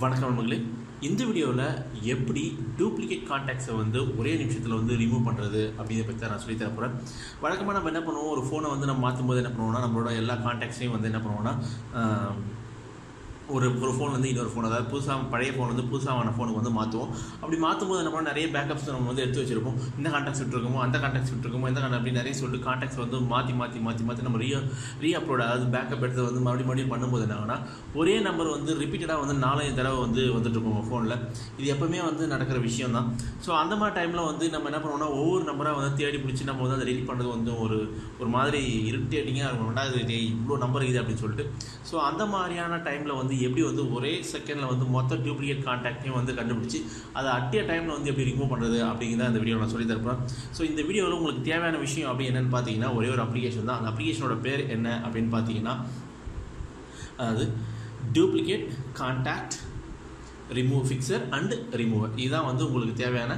வணக்கம் நண்பர்களே இந்த வீடியோவில் எப்படி டூப்ளிகேட் கான்டாக்ட்ஸை வந்து ஒரே நிமிஷத்தில் வந்து ரிமூவ் பண்ணுறது அப்படிங்கிறத பற்றி தான் நான் சொல்லி தர போகிறேன் வழக்கமாக நம்ம என்ன பண்ணுவோம் ஒரு ஃபோனை வந்து நம்ம மாற்றும் போது என்ன பண்ணுவோம்னா நம்மளோட எல்லா கான்டாக்ட்ஸையும் வந்து என்ன பண்ணுவோம்னா ஆஹ், ஒரு ஒரு ஃபோன் வந்து இன்னொரு ஃபோன் அதாவது புதுசாக பழைய ஃபோன் வந்து புதுசான ஃபோனுக்கு வந்து மாற்றுவோம் அப்படி மாற்றும் போது நம்ம நிறைய பேக்கப்ஸ் நம்ம வந்து எடுத்து வச்சிருப்போம் இந்த கான்டாக்ட்ஸ் விட்டுருக்கோமோ அந்த கான்டாக்ட்ஸ் விட்டுருக்கோமோ இந்த கான்டாக்ட் அப்படி நிறைய சொல்லிட்டு கான்டாக்ட்ஸ் வந்து மாற்றி மாற்றி மாற்றி மாற்றி நம்ம ரீ ரீ அப்லோட் அதாவது பேக்கப் எடுத்து வந்து மறுபடியும் மறுபடியும் பண்ணும்போது என்ன ஆகும்னா ஒரே நம்பர் வந்து ரிப்பீட்டடாக வந்து நாலஞ்சு தடவை வந்து வந்துட்டு இருக்கும் உங்கள் ஃபோனில் இது எப்பவுமே வந்து நடக்கிற விஷயம் தான் ஸோ அந்த மாதிரி டைமில் வந்து நம்ம என்ன பண்ணுவோம்னா ஒவ்வொரு நம்பராக வந்து தேடி பிடிச்சி நம்ம வந்து அதை டெலிட் பண்ணுறது வந்து ஒரு ஒரு மாதிரி இரிட்டேட்டிங்காக இருக்கும் ரெண்டாவது டேய் இவ்வளோ நம்பர் இருக்குது அப்படின்னு சொல்லிட்டு ஸோ அந்த மாதிரியான டைமில் வந்து எப்படி வந்து ஒரே செகண்டில் வந்து மொத்த டூப்ளிகேட் கான்டாக்டையும் வந்து கண்டுபிடிச்சி அதை அட்டிய டைமில் வந்து எப்படி ரிமூவ் பண்ணுறது அப்படிங்கிறத இந்த வீடியோ நான் சொல்லி தரப்பேன் ஸோ இந்த வீடியோவில் உங்களுக்கு தேவையான விஷயம் அப்படி என்னன்னு பார்த்தீங்கன்னா ஒரே ஒரு அப்ளிகேஷன் தான் அந்த அப்ளிகேஷனோட பேர் என்ன அப்படின்னு பார்த்தீங்கன்னா அதாவது duplicate contact remove fixer and remover இதுதான் வந்து உங்களுக்கு தேவையான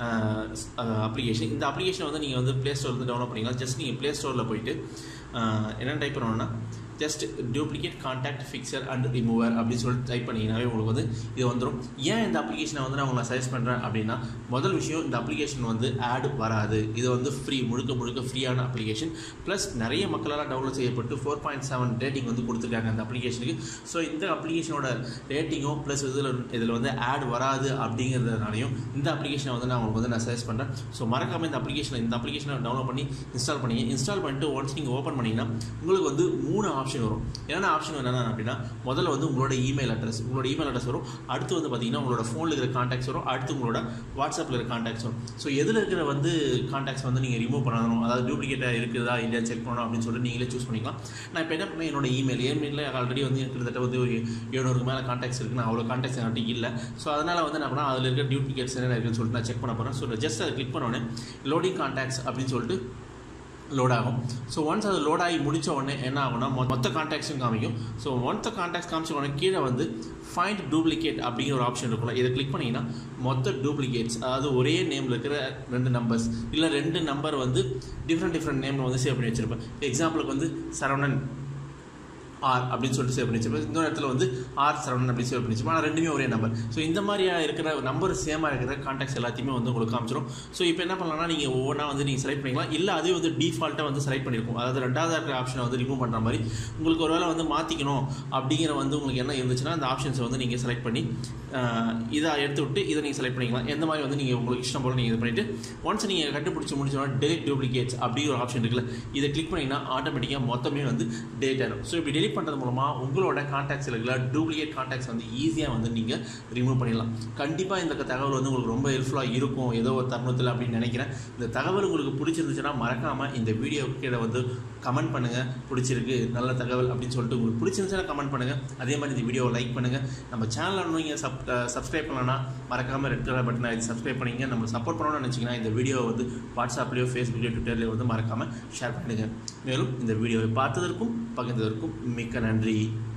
அப்ளிகேஷன் இந்த அப்ளிகேஷனை வந்து நீங்கள் வந்து ப்ளே ஸ்டோர் வந்து டவுன்லோட் பண்ணிக்கலாம் ஜஸ்ட் நீங்கள் ப்ளே ஸ்டோரில் போயிட்டு அஹ், என்ன டைப் பண்ணணும்னா just duplicate contact fixer and remover அப்படின்னு சொல்லிட்டு டைப் பண்ணிங்கனாவே உங்களுக்கு வந்து இது வந்துடும் ஏன் இந்த அப்ளிகேஷனை வந்து நான் உங்களை சஜஸ்ட் பண்ணுறேன் அப்படின்னா முதல் விஷயம் இந்த அப்ளிகேஷன் வந்து ஆட் வராது இது வந்து ஃப்ரீ முழுக்க முழுக்க ஃப்ரீயான அப்ளிகேஷன் ப்ளஸ் நிறைய மக்களால் டவுன்லோட் செய்யப்பட்டு ஃபோர் பாயிண்ட் செவன் ரேட்டிங் வந்து கொடுத்துருக்காங்க அந்த அப்ளிகேஷனுக்கு ஸோ இந்த அப்ளிகேஷனோட ரேட்டிங்கும் ப்ளஸ் இதில் இதில் வந்து ஆட் வராது அப்படிங்கிறதுனாலையும் இந்த அப்ளிகேஷனை வந்து நான் உங்களுக்கு வந்து நான் சஜஸ்ட் பண்ணுறேன் ஸோ மறக்காமல் இந்த அப்ளிகேஷனை இந்த அப்ளிகேஷனை டவுன்லோட் பண்ணி இன்ஸ்டால் பண்ணி இன்ஸ்டால் பண்ணிட்டு ஒன்ஸ் நீங்கள் ஓப்பன் பண்ணிங்கன்னா உங்களுக்கு வந்து மூணு ஆப்ஷன் வரும் என்னென்ன ஆப்ஷன் என்னென்ன அப்படின்னா முதல்ல வந்து உங்களோட இமெயில் அட்ரஸ் உங்களோட இமெயில் அட்ரஸ் வரும் அடுத்து வந்து பார்த்தீங்கன்னா உங்களோட ஃபோனில் இருக்கிற காண்டாக்ட்ஸ் வரும் அடுத்து உங்களோட வாட்ஸ்அப்பில் இருக்கிற காண்டாக்ட்ஸ் வரும் ஸோ எதில் இருக்கிற வந்து காண்டாக்ட்ஸ் வந்து நீங்கள் ரிமூவ் பண்ணணும் அதாவது டூப்ளிகேட்டாக இருக்குதா இல்லையா செக் பண்ணணும் அப்படின்னு சொல்லிட்டு நீங்களே சூஸ் பண்ணிக்கலாம் நான் இப்போ என்ன பண்ணேன் என்னோட இமெயில் இமெயிலில் ஆல்ரெடி வந்து கிட்டத்தட்ட வந்து ஒரு எழுநூறுக்கு மேலே காண்டாக்ட்ஸ் இருக்குது நான் அவ்வளோ காண்டாக்ட்ஸ் என்கிட்ட இல்லை ஸோ அதனால் வந்து என்ன பண்ணால் அதில் இருக்க டூப்ளிகேட்ஸ் என்ன இருக்குன்னு சொல்லிட்டு நான் செக் பண்ண போகிறேன் ஸோ ஜஸ்ட் அதை கிளிக் பண்ணோடனே லோடிங் காண்டாக்ட்ஸ் அப்படின்னு சொல்லிட்டு லோட் ஆகும் ஸோ ஒன்ஸ் அது லோட் ஆகி முடிச்ச உடனே என்ன ஆகும்னா மொ- மொத்த காண்டாக்ட்ஸும் காமிக்கும் ஸோ மொத்த காண்டாக்ட்ஸ் காமிச்ச உடனே கீழே வந்து ஃபைண்ட் டூப்ளிகேட் அப்படிங்கிற ஒரு ஆப்ஷன் இருக்கும்ல இதை கிளிக் பண்ணிங்கன்னா மொத்த டூப்ளிகேட்ஸ் அதாவது ஒரே நேமில் இருக்கிற ரெண்டு நம்பர்ஸ் இல்லை ரெண்டு நம்பர் வந்து டிஃப்ரெண்ட் டிஃப்ரெண்ட் நேமில் வந்து சேவ் பண்ணி வச்சிருப்பேன் எக்ஸாம்பிளுக்கு வந்து சரவணன் ஆர் அப்படின்னு சொல்லிட்டு சேவ் பண்ணி வச்சிருப்பேன் இன்னொரு இடத்துல வந்து ஆர் சரவணன் அப்படின்னு சேவ் பண்ணி வச்சிருப்பேன் ஆனால் ரெண்டுமே ஒரே நம்பர் ஸோ இந்த மாதிரியா இருக்கிற நம்பர் சேமாக இருக்கிற காண்டாக்ட்ஸ் எல்லாத்தையுமே வந்து உங்களுக்கு காமிச்சிடும் ஸோ இப்போ என்ன பண்ணலாம்னா நீங்கள் ஒவ்வொன்றா வந்து நீங்கள் செலக்ட் பண்ணிக்கலாம் இல்லை அதே வந்து டிஃபால்ட்டாக வந்து செலக்ட் பண்ணியிருக்கும் அதாவது ரெண்டாவது இருக்கிற ஆப்ஷனை வந்து ரிமூவ் பண்ணுற மாதிரி உங்களுக்கு ஒரு வேளை வந்து மாற்றிக்கணும் அப்படிங்கிற வந்து உங்களுக்கு என்ன இருந்துச்சுன்னா அந்த ஆப்ஷன்ஸை வந்து நீங்கள் செலக்ட் பண்ணி ஆஹ், இதை எடுத்து விட்டு இதை நீங்கள் செலக்ட் பண்ணிக்கலாம் எந்த மாதிரி வந்து நீங்கள் உங்களுக்கு இஷ்டம் போல் நீங்கள் இது பண்ணிவிட்டு ஒன்ஸ் நீங்கள் கண்டுபிடிச்சி முடிச்சோன்னா டெலிட் டூப்ளிகேட்ஸ் அப்படிங்கிற ஒரு ஆப்ஷன் இருக்குல்ல இதை கிளிக் பண்ணிங்கன்னா ஆட்டோமேட்டிக்காக மொத்தமே வந்து டெலிட் ஆகிடும் ஸோ இப்படி டெலிட் பண்ணுறது மூலமாக உங்களோட காண்டாக்ட்ஸ் இருக்கிற டூப்ளிகேட் காண்டாக்ட்ஸ் வந்து ஈஸியாக வந்து நீங்கள் ரிமூவ் பண்ணிடலாம் கண்டிப்பாக இந்த தகவல் வந்து உங்களுக்கு ரொம்ப ஹெல்ப்ஃபுல்லாக இருக்கும் ஏதோ ஒரு தருணத்தில் அப்படின்னு நினைக்கிறேன் இந்த தகவல் உங்களுக்கு பிடிச்சிருந்துச்சுன்னா மறக்காமல் இந்த வீடியோ கீழே வந்து கமெண்ட் பண்ணுங்கள் பிடிச்சிருக்கு நல்ல தகவல் அப்படின்னு சொல்லிட்டு உங்களுக்கு பிடிச்சிருந்துச்சுன்னா கமெண்ட் பண்ணுங்கள் அதே மாதிரி இந்த வீடியோவை லைக் பண்ணுங்கள் நம்ம சேனலில் நீங்கள் சப் சப்ஸ்கிரைப் பண்ணலன்னா மறக்காமல் ரெட் கலர் பட்டனை இது சப்ஸ்கிரைப் பண்ணிங்க நம்ம சப்போர்ட் பண்ணணும்னு நினச்சிங்கன்னா இந்த வீடியோவை வந்து வாட்ஸ்அப்லேயோ ஃபேஸ்புக்லேயோ ட்விட்டர்லேயோ வந்து மறக்காமல் ஷேர் பண்ணுங்கள் மேலும் இந்த வீடியோவை பார்த்ததற்கும் பகிர்ந்ததற்கும் மிக்க நன்றி